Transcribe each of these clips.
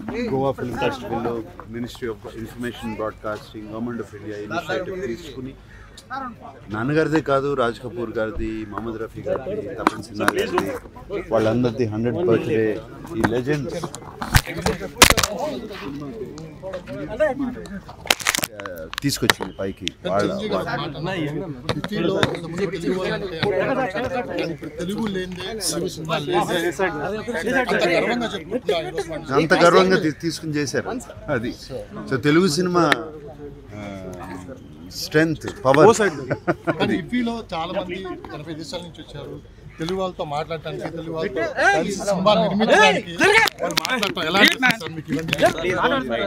Goa film ఫెస్టివల్లో ministry of information broadcasting government of India initiative తీసుకుని నాన్నగారిదే కాదు రాజ్ కపూర్ గారిది మహమ్మద్ రఫీ గారిది తపన్ సిన్హా గారిది వాళ్ళందరిది హండ్రెడ్ బర్త్డే ఈ లెజెండ్స్ తీసుకొచ్చింది పైకి వాళ్ళ వాళ్ళ- సిటీలో ఇంతకుముందు తెలుగు వాళ్ళు ఉంటే ఇప్పుడు తెలుగు లేనిదే తెలుగు సినిమా లేదు అంత గర్వంగా చెప్పుకుంటున్నా ఈరోజు మన అంత గర్వంగా తీ- తీసుకుని చేశారు అది so Telugu cinema strength power కానీ ఇఫీలో చాలా మంది ఎనభై దేశాల నుంచి వచ్చారు తెలుగు వాళ్ళతో మాట్లాడటానికి తెలుగు వాళ్ళతో కలిసి సినిమా నిర్మించడానికి వాళ్ళు మాట్లాడటం ఎలా అనిపిస్తుంది సార్ మీకు ఇవన్నీ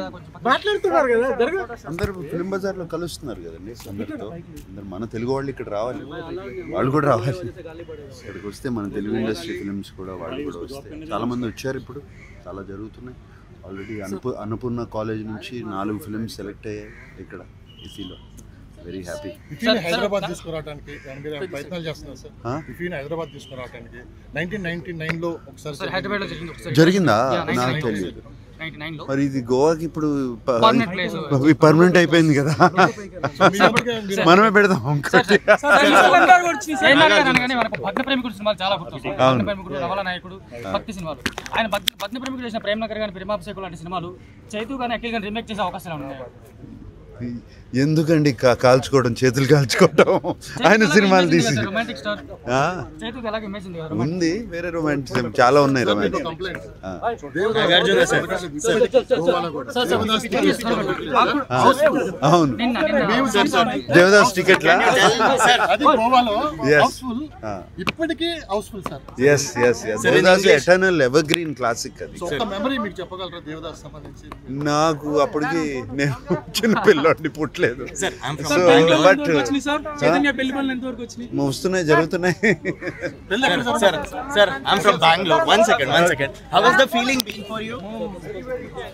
అందరూ ఫిలిం బజార్ లో కలుస్తున్నారు కదండి అందరితో అందరు మన తెలుగు వాళ్ళు ఇక్కడ రావాలి వాళ్ళు కూడా రావాలి ఇక్కడికి వస్తే మన తెలుగు ఇండస్ట్రీ ఫిలిమ్స్ కూడా వాళ్ళు కూడా వస్తాయి చాలా మంది వచ్చారు ఇప్పుడు చాలా జరుగుతున్నాయి ఆల్రెడీ అనుపు అన్నపూర్ణ కాలేజ్ నుంచి నాలుగు ఫిలిమ్స్ సెలెక్ట్ అయ్యాయి ఇక్కడ ఇఫీలో వెరీ హ్యాపీ ఇఫీని హైదరాబాద్ తీసుకురావడానికి దాని మీద ప్రయత్నాలు చేస్తున్నారు సార్ ఆ? ఇఫీని హైదరాబాద్ తీసుకురావడానికి నైన్టీన్ నైన్టీ నైన్ లో ఒకసారి హైదరాబాద్ లో జరిగింది ఒకసారి జరిగిందా Yeah, నాకు 99 తెలియదు నైన్టీ నైన్ లో మరి ఇది గోవాకి ఇప్పుడు Permanent place. పర్మనెంట్ అయిపోయింది కదా మీ అందరికీ మీరు మనమే పెడదాం ఇంకోటి అనగానే మనకు భగ్న ప్రేమికుడు సినిమాలు చాలా గుర్తొస్తాయి భగ్న ప్రేమికుడు రవల నాయకుడు భక్తి సినిమాలు ఆయన భగ్- భగ్న ప్రేమికుడు చేసిన ప్రేమ నగర్ కానీ ప్రేమాభిషేకులు లాంటి సినిమాలు చైతు కానీ అఖిల్ కానీ రీమేక్ చేసే అవకాశాలు ఉన్నాయి ఎందుకండి కా- కాల్చుకోవడం చేతులు కాల్చుకోవడం ఆయన సినిమాలు తీసి రొమాంటిక్ స్టార్ ఆ? చైతుకి ఎలాగ ఇమేజ్ ఉంది కదా ఉంది వేరే రొమాంటిక్ చాలా ఉన్నాయి రొమాంటిక్ కంప్లైంట్ ఆ. గోవాలో కూడా దేవదాస్ ఆ. అవును నిన్న నిన్న దేవదాస్ టికెట్లా అది గోవాలో Yes. హౌస్ఫుల్ ఆ. ఇప్పటికీ housefull sir yes yes yes Devdas eternal evergreen classic అది సో ఒక మెమరీ మీకు చెప్పగలరా దేవదాస్ సంబంధించి నాకు అప్పటికి నేను చిన్న పిల్లోడిని పుట్టలేదు సో బట్ చైతన్య పెళ్లి పనులు ఎంతవరకు వచ్చినాయి వస్తున్నాయి జరుగుతున్నాయి Sir, sir, I'm from Bangalore. One second, one second. How was the feeling being for you?